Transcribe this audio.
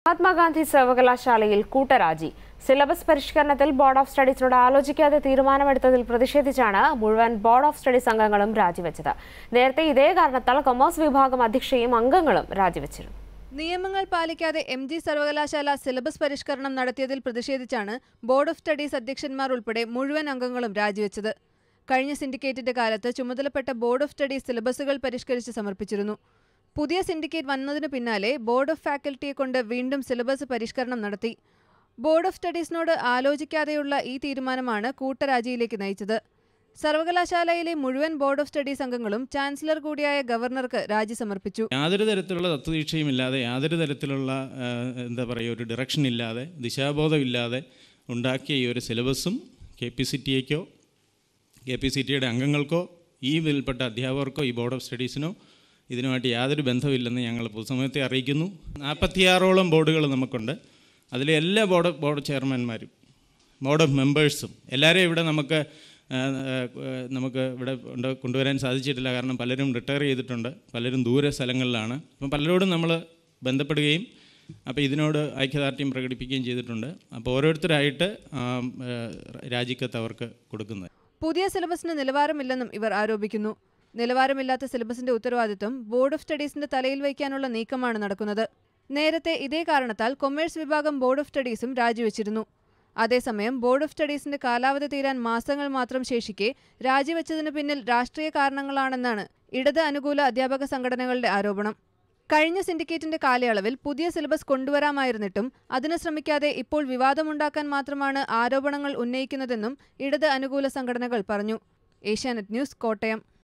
മഹാത്മാഗാന്ധി സർവകലാശാലയിൽ കൂട്ടരാജി സിലബസ് പരിഷ്കരണത്തിൽ ബോർഡ് ഓഫ് സ്റ്റഡീസിനോട് ആലോചിക്കാതെ തീരുമാനമെടുത്തതിൽ പ്രതിഷേധിച്ചാണ് മുഴുവൻ ബോർഡ് ഓഫ് സ്റ്റഡീസ് അംഗങ്ങളും രാജിവെച്ചത് നേരത്തെ ഇതേ കാരണത്താൽ കൊമേഴ്സ് വിഭാഗം അധ്യക്ഷയും അംഗങ്ങളും രാജിവെച്ചിരുന്നു നിയമങ്ങൾ പാലിക്കാതെ എം ജി സർവകലാശാല സിലബസ് പരിഷ്കരണം നടത്തിയതിൽ പ്രതിഷേധിച്ചാണ് ബോർഡ് ഓഫ് സ്റ്റഡീസ് അധ്യക്ഷന്മാർ ഉൾപ്പെടെ മുഴുവൻ അംഗങ്ങളും രാജിവെച്ചത് കഴിഞ്ഞ സിൻഡിക്കേറ്റിന്റെ കാലത്ത് ചുമതലപ്പെട്ട ബോർഡ് ഓഫ് സ്റ്റഡീസ് സിലബസുകൾ പരിഷ്കരിച്ച് സമർപ്പിച്ചിരുന്നു പുതിയ സിൻഡിക്കേറ്റ് വന്നതിനു പിന്നാലെ ബോർഡ് ഓഫ് ഫാക്കൽറ്റിയെ കൊണ്ട് വീണ്ടും സിലബസ് പരിഷ്കരണം നടത്തി ബോർഡ് ഓഫ് സ്റ്റഡീസിനോട് ആലോചിക്കാതെയുള്ള ഈ തീരുമാനമാണ് കൂട്ടരാജിയിലേക്ക് നയിച്ചത് സർവകലാശാലയിലെ മുഴുവൻ ബോർഡ് ഓഫ് സ്റ്റഡീസ് അംഗങ്ങളും ചാൻസലർ കൂടിയായ ഗവർണർക്ക് രാജി സമർപ്പിച്ചു യാതൊരു തരത്തിലുള്ള തത്വദീക്ഷയും ഇല്ലാതെ യാതൊരു തരത്തിലുള്ള ആ, എന്താ പറയുക ഒരു ഡിറക്ഷൻ ഇല്ലാതെ ദിശാബോധമില്ലാതെ ഉണ്ടാക്കിയ ഈ ഒരു സിലബസും കെ പി സി ടിയേക്കോ കെ പി സി ടിയുടെ അംഗങ്ങൾക്കോ ഈ ബിൽപ്പെട്ട അധ്യാപകർക്കോ ഈ ബോർഡ് ഓഫ് സ്റ്റഡീസിനോ ഇതിനുമായിട്ട് യാതൊരു ബന്ധമില്ലെന്ന് ഞങ്ങൾ പൊതുസമയത്തെ അറിയിക്കുന്നു നാൽപ്പത്തിയാറോളം ബോർഡുകൾ നമുക്കുണ്ട് അതിലെ എല്ലാ ബോർഡ് ബോർഡ് ചെയർമാൻമാരും ബോർഡ് ഓഫ് മെമ്പേഴ്സും എല്ലാവരെയും ഇവിടെ നമുക്ക് ആ, ആ, നമുക്ക് ഇവിടെ ഉണ്ട് കൊണ്ടുവരാൻ സാധിച്ചിട്ടില്ല കാരണം പലരും റിട്ടയർ ചെയ്തിട്ടുണ്ട് പലരും ദൂരെ സ്ഥലങ്ങളിലാണ് അപ്പം പലരോടും നമ്മൾ ബന്ധപ്പെടുകയും അപ്പോൾ ഇതിനോട് ഐക്യദാർഢ്യം പ്രകടിപ്പിക്കുകയും ചെയ്തിട്ടുണ്ട് അപ്പോൾ ഓരോരുത്തരായിട്ട് ആ, ആ, രാജിക്കത്ത് അവർക്ക് കൊടുക്കുന്നത് പുതിയ സിലബസിന് നിലവാരമില്ലെന്നും ഇവർ ആരോപിക്കുന്നു നിലവാരമില്ലാത്ത സിലബസിന്റെ ഉത്തരവാദിത്വം ബോർഡ് ഓഫ് സ്റ്റഡീസിന്റെ തലയിൽ വയ്ക്കാനുള്ള നീക്കമാണ് നടക്കുന്നത് നേരത്തെ ഇതേ കാരണത്താൽ കൊമേഴ്സ് വിഭാഗം ബോർഡ് ഓഫ് സ്റ്റഡീസും രാജിവെച്ചിരുന്നു അതേസമയം ബോർഡ് ഓഫ് സ്റ്റഡീസിന്റെ കാലാവധി തീരാൻ മാസങ്ങൾ മാത്രം ശേഷിക്കെ രാജിവെച്ചതിന് പിന്നിൽ രാഷ്ട്രീയ കാരണങ്ങളാണെന്നാണ് ഇടത് അനുകൂല അധ്യാപക സംഘടനകളുടെ ആരോപണം കഴിഞ്ഞ സിൻഡിക്കേറ്റിന്റെ കാലയളവിൽ പുതിയ സിലബസ് കൊണ്ടുവരാമായിരുന്നിട്ടും അതിന് ശ്രമിക്കാതെ ഇപ്പോൾ വിവാദമുണ്ടാക്കാൻ മാത്രമാണ് ആരോപണങ്ങൾ ഉന്നയിക്കുന്നതെന്നും ഇടത് അനുകൂല സംഘടനകൾ പറഞ്ഞു ഏഷ്യാനെറ്റ് ന്യൂസ് കോട്ടയം